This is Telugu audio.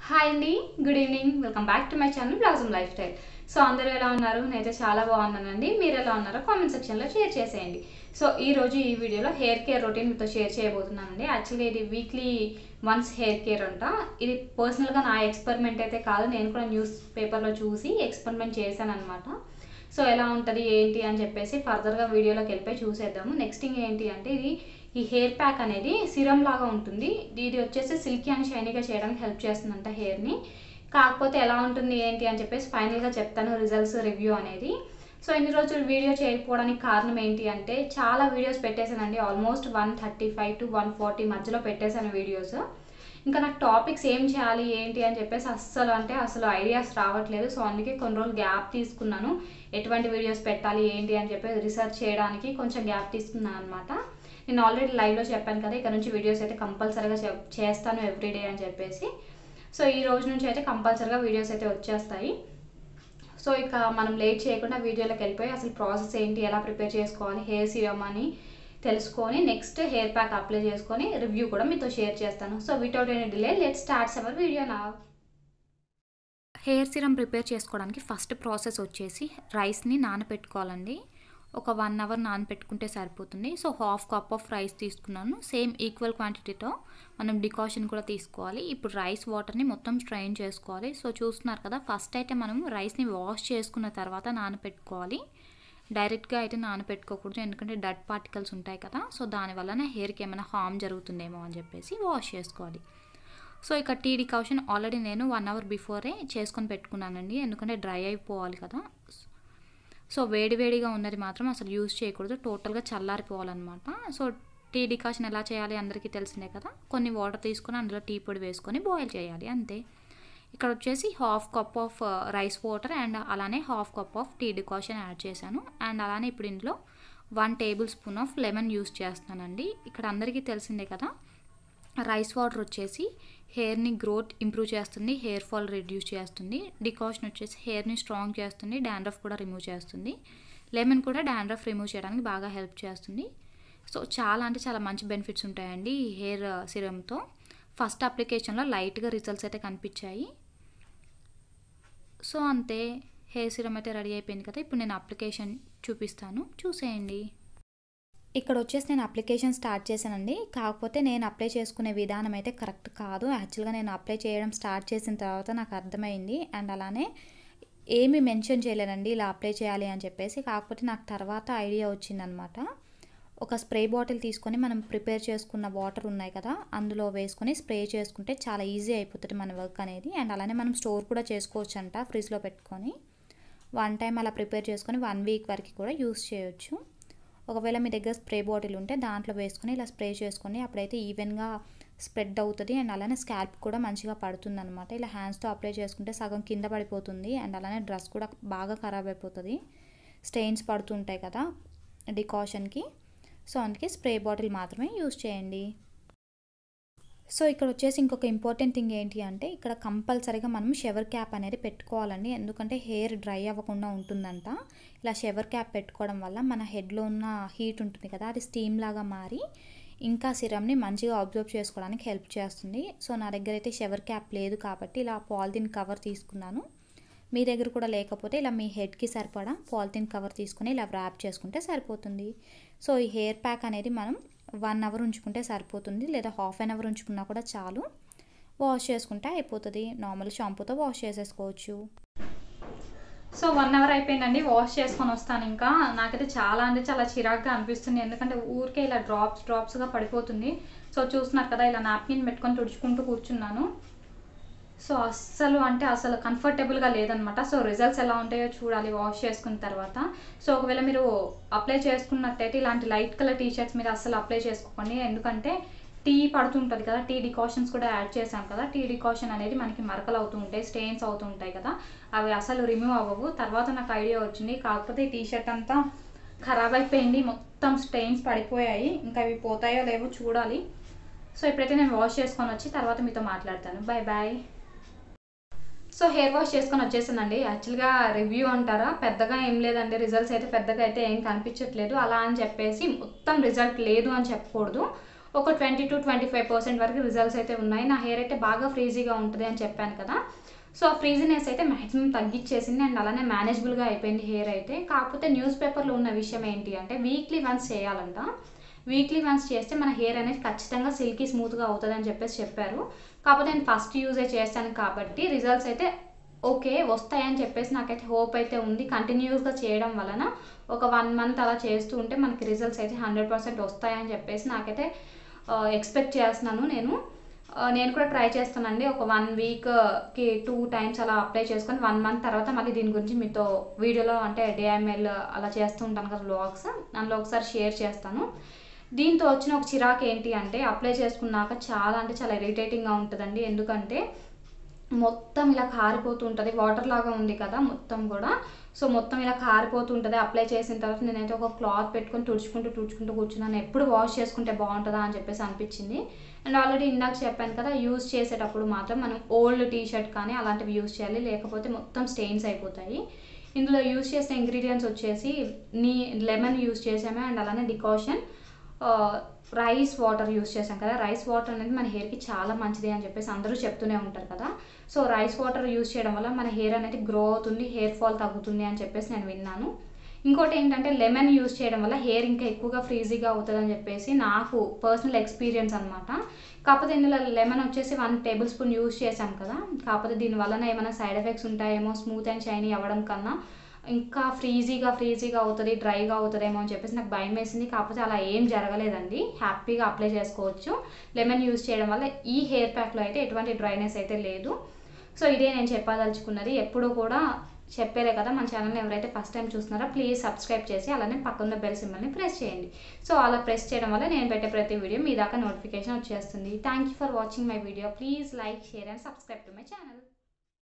హాయ్ అండి good evening welcome back to my channel blossom life style so అందరూ ఎలా ఉన్నారు నేనైతే చాలా బాగున్నానండి మీరు ఎలా ఉన్నారో కామెంట్ సెక్షన్లో షేర్ చేసేయండి సో ఈ రోజు ఈ వీడియోలో హెయిర్ కేర్ రొటీన్ మీతో షేర్ చేయబోతున్నానండి యాక్చువల్లీ ఇది వీక్లీ వన్స్ హెయిర్ కేర్ అంట ఇది పర్సనల్గా నా ఎక్స్పెరిమెంట్ అయితే కాదు నేను కూడా న్యూస్ పేపర్లో చూసి ఎక్స్పెరిమెంట్ చేశాను అనమాట సో ఎలా ఉంటుంది ఏంటి అని చెప్పేసి ఫర్దర్గా వీడియోలోకి వెళ్ళిపోయి చూసేద్దాము నెక్స్ట్ థింగ్ ఏంటి అంటే ఇది ఈ హెయిర్ ప్యాక్ అనేది సిరం లాగా ఉంటుంది ఇది వచ్చేసి సిల్కీ అండ్ షైనీగా చేయడానికి హెల్ప్ చేస్తుందంట హెయిర్ని కాకపోతే ఎలా ఉంటుంది ఏంటి అని చెప్పేసి ఫైనల్గా చెప్తాను రిజల్ట్స్ రివ్యూ అనేది సో ఇన్ని రోజులు వీడియో చేయకపోవడానికి కారణం ఏంటి అంటే చాలా వీడియోస్ పెట్టేశానండి almost one thirty five to one forty మధ్యలో పెట్టేశాను వీడియోస్ ఇంకా నాకు టాపిక్స్ ఏం చేయాలి ఏంటి అని చెప్పేసి అస్సలు అంటే అసలు ఐడియాస్ రావట్లేదు సో అందుకే కొన్ని రోజులు గ్యాప్ తీసుకున్నాను ఎటువంటి వీడియోస్ పెట్టాలి ఏంటి అని చెప్పేసి రీసెర్చ్ చేయడానికి కొంచెం గ్యాప్ తీసుకున్నాను అనమాట నేను ఆల్రెడీ లైవ్లో చెప్పాను కదా ఇక్కడ నుంచి వీడియోస్ అయితే కంపల్సరీగా చెప్- చేస్తాను ఎవ్రీడే అని చెప్పేసి సో ఈ రోజు నుంచి అయితే కంపల్సరీగా వీడియోస్ అయితే వచ్చేస్తాయి సో ఇక మనం లేట్ చేయకుండా వీడియోలోకి వెళ్ళిపోయి అసలు ప్రాసెస్ ఏంటి ఎలా ప్రిపేర్ చేసుకోవాలి హెయిర్ సీరమ్ అని తెలుసుకొని నెక్స్ట్ హెయిర్ ప్యాక్ అప్లై చేసుకొని రివ్యూ కూడా మీతో షేర్ చేస్తాను so without any delay let starts our video నా హెయిర్ సిరమ్ ప్రిపేర్ చేసుకోవడానికి ఫస్ట్ ప్రాసెస్ వచ్చేసి రైస్ని నానబెట్టుకోవాలండి ఒక వన్ అవర్ నానబెట్టుకుంటే సరిపోతుంది so half cup of rice తీసుకున్నాను సేమ్ ఈక్వల్ క్వాంటిటీతో మనం డికాషన్ కూడా తీసుకోవాలి ఇప్పుడు రైస్ వాటర్ని మొత్తం స్ట్రైన్ చేసుకోవాలి సో చూస్తున్నారు కదా ఫస్ట్ అయితే మనం రైస్ని వాష్ చేసుకున్న తర్వాత నానబెట్టుకోవాలి డైరెక్ట్గా అయితే నానబెట్టుకోకూడదు ఎందుకంటే డట్ పార్టికల్స్ ఉంటాయి కదా సో దానివల్లనే హెయిర్కి ఏమైనా హామ్ జరుగుతుందేమో అని చెప్పేసి వాష్ చేసుకోవాలి సో ఇక టీ డికాషన్ ఆల్రెడీ నేను వన్ అవర్ బిఫోరే చేసుకొని పెట్టుకున్నానండి ఎందుకంటే డ్రై అయిపోవాలి కదా సో వేడివేడిగా ఉన్నది మాత్రం అసలు యూజ్ చేయకూడదు టోటల్గా చల్లారిపోవాలన్నమాట సో టీ డికాషన్ ఎలా చేయాలి అందరికీ తెలిసిందే కదా కొన్ని వాటర్ తీసుకొని అందులో టీ పొడి వేసుకొని బాయిల్ చేయాలి అంతే ఇక్కడ వచ్చేసి half cup of rice water and అలానే half cup of tea decoction add చేశాను అండ్ అలానే ఇప్పుడు ఇందులో one tablespoon of lemon use చేస్తానండి ఇక్కడ అందరికీ తెలిసిందే కదా రైస్ వాటర్ వచ్చేసి హెయిర్ని గ్రోత్ ఇంప్రూవ్ చేస్తుంది హెయిర్ ఫాల్ రిడ్యూస్ చేస్తుంది డికాషన్ వచ్చేసి హెయిర్ని స్ట్రాంగ్ చేస్తుంది డాండ్రఫ్ కూడా రిమూవ్ చేస్తుంది లెమన్ కూడా డాండ్రఫ్ రిమూవ్ చేయడానికి బాగా హెల్ప్ చేస్తుంది సో చాలా అంటే చాలా మంచి బెనిఫిట్స్ ఉంటాయండి ఈ హెయిర్ సిరమ్తో ఫస్ట్ అప్లికేషన్లో లైట్గా రిజల్ట్స్ అయితే కనిపించాయి సో అంతే హెయిర్ సిరమ్ అయితే రెడీ అయిపోయింది కదా ఇప్పుడు నేను అప్లికేషన్ చూపిస్తాను చూసేయండి ఇక్కడ వచ్చేసి నేను అప్లికేషన్ స్టార్ట్ చేశానండి కాకపోతే నేను అప్లై చేసుకునే విధానం అయితే కరెక్ట్ కాదు యాక్చువల్గా నేను అప్లై చేయడం స్టార్ట్ చేసిన తర్వాత నాకు అర్థమైంది అండ్ అలానే ఏమి మెన్షన్ చేయలేనండి ఇలా అప్లై చేయాలి అని చెప్పేసి కాకపోతే నాకు తర్వాత ఐడియా వచ్చిందనమాట ఒక స్ప్రే బాటిల్ తీసుకొని మనం ప్రిపేర్ చేసుకున్న వాటర్ ఉన్నాయి కదా అందులో వేసుకొని స్ప్రే చేసుకుంటే చాలా ఈజీ అయిపోతుంది మన వర్క్ అనేది అండ్ అలానే మనం స్టోర్ కూడా చేసుకోవచ్చు అంట ఫ్రిడ్జ్లో పెట్టుకొని వన్ టైం అలా ప్రిపేర్ చేసుకొని వన్ వీక్ వరకు కూడా యూస్ చేయొచ్చు ఒకవేళ మీ దగ్గర స్ప్రే బాటిల్ ఉంటే దాంట్లో వేసుకొని ఇలా స్ప్రే చేసుకొని అప్పుడైతే ఈవెన్గా స్ప్రెడ్ అవుతుంది అండ్ అలానే స్కాల్ప్ కూడా మంచిగా పడుతుంది అనమాట ఇలా హ్యాండ్స్తో అప్లై చేసుకుంటే సగం కింద పడిపోతుంది అండ్ అలానే డ్రెస్ కూడా బాగా ఖరాబ్ అయిపోతుంది స్టెయిన్స్ పడుతుంటాయి కదా డికాషన్కి సో అందుకే స్ప్రే బాటిల్ మాత్రమే యూస్ చేయండి సో ఇక్కడ వచ్చేసి ఇంకొక ఇంపార్టెంట్ థింగ్ ఏంటి అంటే ఇక్కడ కంపల్సరీగా మనం షవర్ క్యాప్ అనేది పెట్టుకోవాలండి ఎందుకంటే హెయిర్ డ్రై అవ్వకుండా ఉంటుందంట ఇలా షవర్ క్యాప్ పెట్టుకోవడం వల్ల మన హెడ్లో ఉన్న హీట్ ఉంటుంది కదా అది స్టీమ్ లాగా మారి ఇంకా సిరమ్ని మంచిగా అబ్జర్వ్ చేసుకోవడానికి హెల్ప్ చేస్తుంది సో నా దగ్గర అయితే షవర్ క్యాప్ లేదు కాబట్టి ఇలా పాలిథిన్ కవర్ తీసుకున్నాను మీ దగ్గర కూడా లేకపోతే ఇలా మీ హెడ్కి సరిపడా పాలిథిన్ కవర్ తీసుకుని ఇలా ర్యాప్ చేసుకుంటే సరిపోతుంది సో ఈ హెయిర్ ప్యాక్ అనేది మనం వన్ అవర్ ఉంచుకుంటే సరిపోతుంది లేదా హాఫ్ అన్ అవర్ ఉంచుకున్నా కూడా చాలు వాష్ చేసుకుంటే అయిపోతుంది నార్మల్ షాంపూతో వాష్ చేసేసుకోవచ్చు సో వన్ అవర్ అయిపోయిందండి వాష్ చేసుకొని వస్తాను ఇంకా నాకైతే చాలా అంటే చాలా చిరాగ్గా అనిపిస్తుంది ఎందుకంటే ఊరికే ఇలా డ్రాప్స్ డ్రాప్స్గా పడిపోతుంది సో చూస్తున్నారు కదా ఇలా నాప్కిన్ పెట్టుకొని తుడుచుకుంటూ కూర్చున్నాను సో అస్సలు అంటే అసలు కంఫర్టబుల్గా లేదనమాట సో రిజల్ట్స్ ఎలా ఉంటాయో చూడాలి వాష్ చేసుకున్న తర్వాత సో ఒకవేళ మీరు అప్లై చేసుకున్నట్టయితే ఇలాంటి లైట్ కలర్ టీ షర్ట్స్ మీద అస్సలు అప్లై చేసుకోకండి ఎందుకంటే టీ పడుతుంటుంది కదా టీ డికాషన్స్ కూడా యాడ్ చేసాం కదా టీ డికాషన్ అనేది మనకి మరకలు అవుతూ ఉంటాయి స్టెయిన్స్ అవుతూ ఉంటాయి కదా అవి అసలు రిమూవ్ అవ్వవు తర్వాత నాకు ఐడియా వచ్చింది కాకపోతే ఈ టీ షర్ట్ అంతా ఖరాబ్ అయిపోయింది మొత్తం స్టెయిన్స్ పడిపోయాయి ఇంకా అవి పోతాయో లేవో చూడాలి సో ఇప్పుడైతే నేను వాష్ చేసుకొని వచ్చి తర్వాత మీతో మాట్లాడతాను bye bye so hair wash చేసుకొని వచ్చేసానండి యాక్చువల్గా రివ్యూ అంటారా పెద్దగా ఏం లేదండి రిజల్ట్స్ అయితే పెద్దగా అయితే ఏం కనిపించట్లేదు అలా అని చెప్పేసి మొత్తం రిజల్ట్ లేదు అని చెప్పకూడదు ఒక twenty to twenty five percent వరకు రిజల్ట్స్ అయితే ఉన్నాయి నా హెయిర్ అయితే బాగా ఫ్రీజీగా ఉంటుంది అని చెప్పాను కదా సో ఆ ఫ్రీజినెస్ అయితే మ్యాక్సిమం తగ్గించేసింది అండ్ అలానే మేనేజబుల్గా అయిపోయింది హెయిర్ అయితే కాకపోతే న్యూస్ పేపర్లో ఉన్న విషయం ఏంటి అంటే వీక్లీ వన్స్ చేయాలంట వీక్లీ వన్స్ చేస్తే మన హెయిర్ అనేది ఖచ్చితంగా సిల్కీ స్మూత్గా అవుతుంది అని చెప్పేసి చెప్పారు కాకపోతే నేను ఫస్ట్ యూజే చేస్తాను కాబట్టి రిజల్ట్స్ అయితే ఓకే వస్తాయని చెప్పేసి నాకైతే హోప్ అయితే ఉంది కంటిన్యూస్గా చేయడం వలన ఒక వన్ మంత్ అలా చేస్తూ ఉంటే మనకి రిజల్ట్స్ అయితే హండ్రెడ్ పర్సెంట్ వస్తాయని చెప్పేసి నాకైతే ఎక్స్పెక్ట్ చేస్తున్నాను నేను ఆ, నేను కూడా ట్రై చేస్తానండి ఒక వన్ వీక్కి టూ టైమ్స్ అలా అప్లై చేసుకొని వన్ మంత్ తర్వాత మళ్ళీ దీని గురించి మీతో వీడియోలో అంటే డిఐఎంఎల్ అలా చేస్తూ ఉంటాను కదా వ్లాగ్స్ అందులో ఒకసారి షేర్ చేస్తాను దీంతో వచ్చిన ఒక చిరాకు ఏంటి అంటే అప్లై చేసుకున్నాక చాలా అంటే చాలా ఇరిటేటింగ్గా ఉంటుందండి ఎందుకంటే మొత్తం ఇలా కారిపోతూ ఉంటుంది వాటర్ లాగా ఉంది కదా మొత్తం కూడా సో మొత్తం ఇలా కారిపోతూ ఉంటుంది అప్లై చేసిన తర్వాత నేనైతే ఒక క్లాత్ పెట్టుకొని తుడుచుకుంటూ తుడుచుకుంటూ కూర్చున్నాను ఎప్పుడు వాష్ చేసుకుంటే బాగుంటుందా అని చెప్పేసి అనిపించింది అండ్ ఆల్రెడీ ఇందాక చెప్పాను కదా యూజ్ చేసేటప్పుడు మాత్రం మనం ఓల్డ్ టీ షర్ట్ కానీ అలాంటివి యూజ్ చేయాలి లేకపోతే మొత్తం స్టెయిన్స్ అయిపోతాయి ఇందులో యూజ్ చేసిన ఇంగ్రీడియంట్స్ వచ్చేసి నీ లెమన్ యూజ్ చేసాము అండ్ అలానే డికాషన్ రైస్ వాటర్ యూస్ చేసాం కదా రైస్ వాటర్ అనేది మన హెయిర్కి చాలా మంచిది అని చెప్పేసి అందరూ చెప్తూనే ఉంటారు కదా సో రైస్ వాటర్ యూస్ చేయడం వల్ల మన హెయిర్ అనేది గ్రో అవుతుంది హెయిర్ ఫాల్ తగ్గుతుంది అని చెప్పేసి నేను విన్నాను ఇంకోటి ఏంటంటే లెమన్ యూస్ చేయడం వల్ల హెయిర్ ఇంకా ఎక్కువగా ఫ్రీజీగా అవుతుంది అని చెప్పేసి నాకు పర్సనల్ ఎక్స్పీరియన్స్ అనమాట కాకపోతే ఇందులో లెమన్ వచ్చేసి వన్ టేబుల్ స్పూన్ యూస్ చేశాం కదా కాకపోతే దీని వలన ఏమైనా సైడ్ ఎఫెక్ట్స్ ఉంటాయేమో స్మూత్ అండ్ షైనీ అవ్వడం కన్నా ఇంకా ఫ్రీజీగా ఫ్రీజీగా అవుతుంది డ్రైగా అవుతుందేమో అని చెప్పేసి నాకు భయం వేసింది కాకపోతే అలా ఏం జరగలేదండి హ్యాపీగా అప్లై చేసుకోవచ్చు లెమన్ యూస్ చేయడం వల్ల ఈ హెయిర్ ప్యాక్లో అయితే ఎటువంటి డ్రైనెస్ అయితే లేదు సో ఇదే నేను చెప్పదలుచుకున్నది ఎప్పుడు కూడా చెప్పేదే కదా మన ఛానల్ని ఎవరైతే ఫస్ట్ టైం చూస్తున్నారో ప్లీజ్ సబ్స్క్రైబ్ చేసి అలానే పక్కన బెల్ సింబల్ని ప్రెస్ చేయండి సో అలా ప్రెస్ చేయడం వల్ల నేను పెట్టే ప్రతి వీడియో మీ దాకా నోటిఫికేషన్ వచ్చేస్తుంది thank you for watching my video please like share and subscribe to my channel